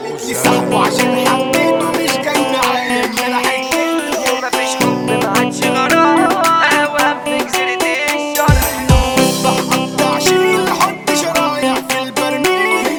قالت لي صاحبه عشان حبيته مش جاي معايا ان انا حكيت ومفيش حب ما عادش غرام اوام في جزيرة الشرق بقطع شيل حط شرايح في البرميل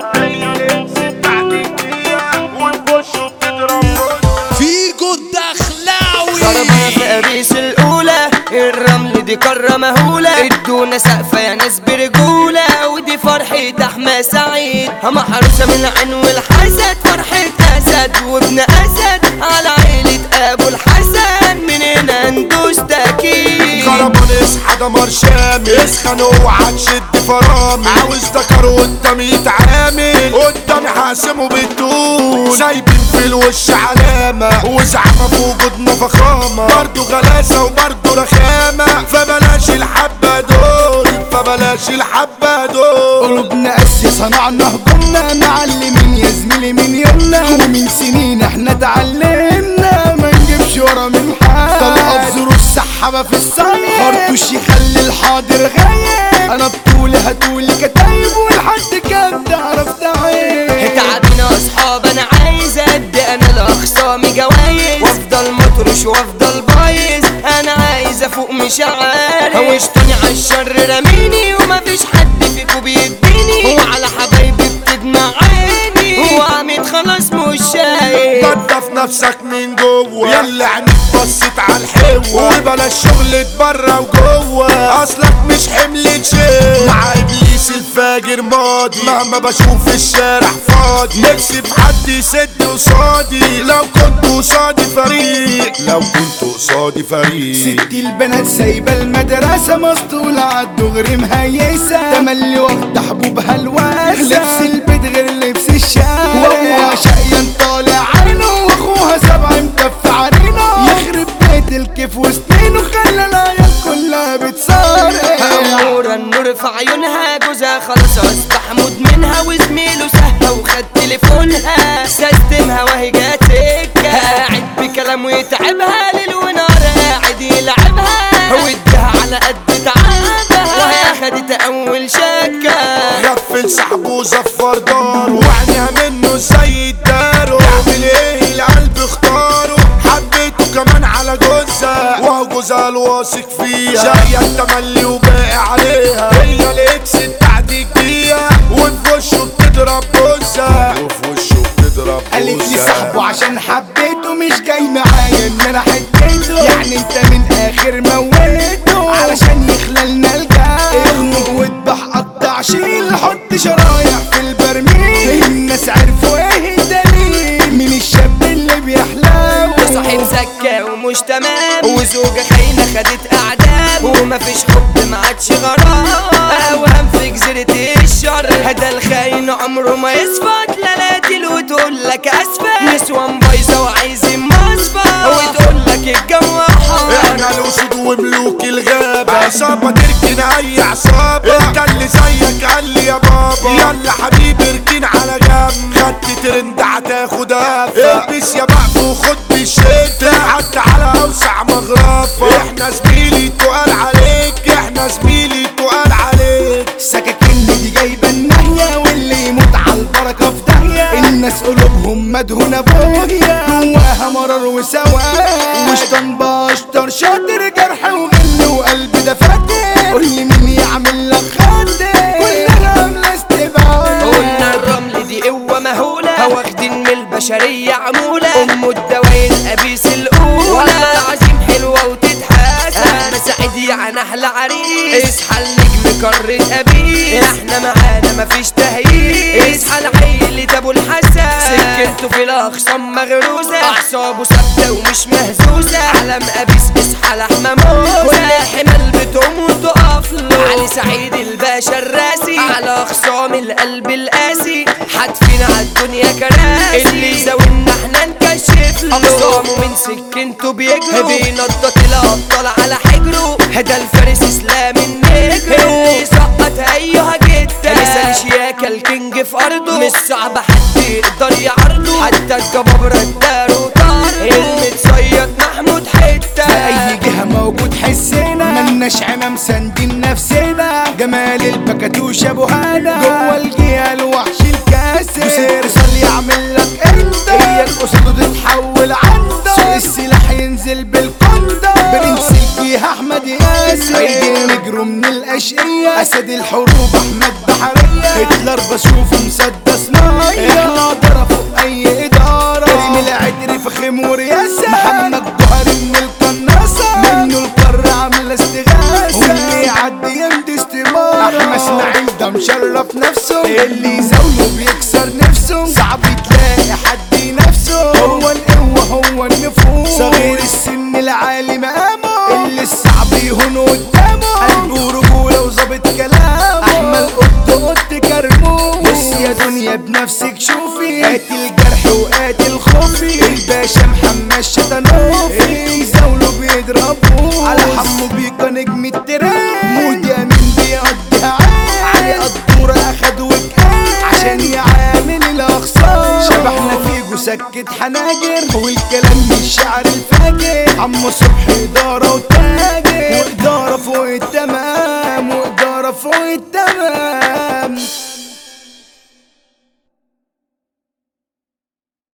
فيجو الدخلاوي ضربنا في قريس الأولى الرمل دي قارة مهولة ادونا سقفة يا ناس برجولة ودي فرحة أحمد سعيد محروسة من العين والحسد فرحة أسد وابن أسد على عيلة أبو الحسن من هنا ندوس تأكيد خربان اصحى دمر شامل اسخن اوعى تشد فرامل عاوز ذكر قدامي يتعامل قدامي حاسمه بالطول سايبين في الوش علامة وزعمة في وجودنا فخامة برضه غلاسة وبرضه رخامة فبلاش الحبة دول فبلاش الحبة دول قلوبنا قاسية صنعنا هجومنا معلمين يا زميلي من يومنا ومن سنين احنا اتعلمنا ما نجيبش ورا من حد طلقة في ظروف سحابة في الصيف خرطوش يخلي الحاضر غايب انا بطولي هتقولي كتايب والحد كان تعرف تعيب تعبنا اصحاب انا عايز ادي انا لاخصامي جوايز وافضل مطرش وافضل بايظ انا عايز افوق مش عارف هوشتوني عالشر رميني ومفيش حد فيكو بيديني وعلى حبايبي بتدمع عيني وعميد خلاص مش شايف نضف نفسك من جوه يلا عينيك بصت على الحوة وبلاش شغل بره وجوه اصلك مش حمل تشيل مع ابليس الفاجر ماضي مهما بشوف الشارع فاضي نفسي بحد يسد قصادي لو كنت قصادي فريق لو كنت قصادي فريق ستي البنات سايبة المدرسة مسطولة عالدغري مهيسة تملي واخدة حبوبها الواسع لبس البيت غير لبس الشارع وابوها شقيان طالع عينه واخوها سبع مكف عرينه يخرب بيت الكيف وسنينه خلى العيال كلها بتصارع أمورة النور في عيونها جوزها خلاص أصبح مدمنها وزميله سهى وخد تليفونها سيستمها وهي جاتك قاعد بكلام ويتعبها ليل ونهار قاعد يلعبها وادها على قد تعبها وهي خدت أول شكة غفل صاحبه وزفر داره وعينيها منه زي الدارو يعمل ايه القلب اختاره حبيته كمان على جوزها وهو جوزها الواثق فيها شاية التملي وباقي عليها هي الاكس بتاعتك بيها وفي وشه بتضرب جوزها وفي وشه بتضرب قالت لي صاحبه عشان حبيته مش جاي معايا ان انا حكيته يعني انت من اخر مويته علشان يخللنا الجو اخنق واذبح قطع شيل حط شرايح في البرميل الناس عرفوا ايه الدليل من الشاب اللي بيحلم صاحب زكا ومش تمام وزوجة خاينة خدت أعدام ومفيش حب ما عادش غرام أوهام في جزيرة الشر هدا الخاين عمره ما يصفى تلاتل وتقول لك أسفة نسوان بايظة وعايزين مصفى وتقول لك الجو حار احنا الاسود وملوك الغابة عصابة تركن اي عصابة انت اللي زيك قال لي يا بابا يلا حبيبي اركن على جنب خدت ترند هتاخد هفة البس يا بقف وخد بالشتا حتى على اوسع مغرفة احنا زميلي تقال عليك احنا زميلي تقال عليك سكاكين دي جايبه النهيه واللي يموت على البركه في داهيه الناس قلوبهم مدهونه بوهيه جواها مرار وسواد وشطن بشطر شاطر جرح وغل وقلب ده فاتح قول لي مين يعمل لك خاطر كلنا عامله استبعاد قلنا الرمل دي قوة مهولة واخدين من البشرية عمولة أم الدواين أبيس الأولى والله العظيم حلوة وتتحاسب أنا سعيد يعني أحلى عريس اصحى النجم قارة أبيس احنا معانا مفيش تهييس اصحى لعيلة أبو الحسن سكنته في الأخصام مغروزة أعصابه ثابتة ومش مهزوزة علم أبيس اصحى لحمة موزة كل الحمل بتقوم وتقف له علي سعيد الباشا الراسي على خصام القلب القاسي حاتفين على الدنيا كراسي اللي زاولنا احنا نكشف له اقسامه من سكنته بيجروا بينضط الابطال على حجره هدا الفارس اسلام النجم اللي سقط ايها جدا مثال شياكة الكينج في ارضه مش صعب حد يقدر يعرضه حتى الجبابرة اداله طار المتصيد محمود حتة في اي جهه موجود حسنا ملناش عمام ساندين نفسنا جمال البكاتوش ابو هنا جوه الجهه الوحش الكاسر وست صلي يعمل لك انت هي قصته تتحول عنده سوق السلاح ينزل بالقندة برنس الجيهة احمد ياسر ايدي نجروا من الاشقية اسد الحروب احمد بحرية هتلر بشوفه مسدس مية احنا ضربوا اي ادارة كريم العدري فخم ورياسة محمد جوهري من القناصة منه القارة عاملة استغاثة واللي يعدي يمدي استمارة احمد اسماعيل ده مشرف نفسه اللي يزاوله بيكسر نفسه صعب تلاقي حد نفسه هو القوة هو النفوس صغير السن العالي مقامه اللي الصعب يهون قدامه قلبه رجولة وظابط كلامه احمد قط قط كرموه بص يا دنيا بنفسك شوفي قاتل جرح وقاتل خوفي الباشا محمد شتنوفي زاوله بيضربوه على حمو بيكا نجم التراب مودي امين بيقضيها عين علي قدورة اخد وكان عشان يعامل الاخصام شبحنا فيجو سكت حناجر والكلام من الشعر الفاجر عمو صبحي ادارة وتاجر وادارة فوق التمام وادارة فوق التمام